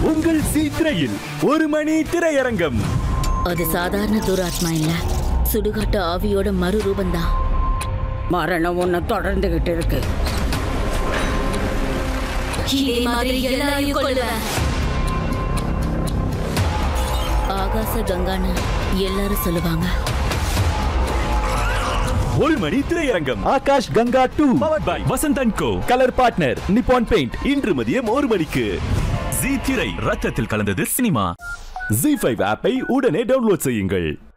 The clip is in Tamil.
உங்கள் சி திரையில் ஒரு மணி திரையரங்கம் அது சாதாரண துராத்மா இல்ல சுடுகாட்டு ஆவியோட மறுரூபந்தான் மரணம் உன்னை தொடர்ந்துகிட்டு இருக்கு இதே மாதிரி எல்லாரையும் கொல்லுவேன் ஆகாச கங்கான்னு எல்லாரும் சொல்லுவாங்க ஒரு மணி திரையரங்கம் ஆகாஷ் கங்கா டூ பை Vasanthan co colour partner Nippon Paint இன்று மதியம் ஒரு மணிக்கு ஜி திரை ரத்தத்தில் கலந்தது சினிமா ஜி ஃபைவ் ஆப்பை உடனே டவுன்லோட் செய்யுங்கள்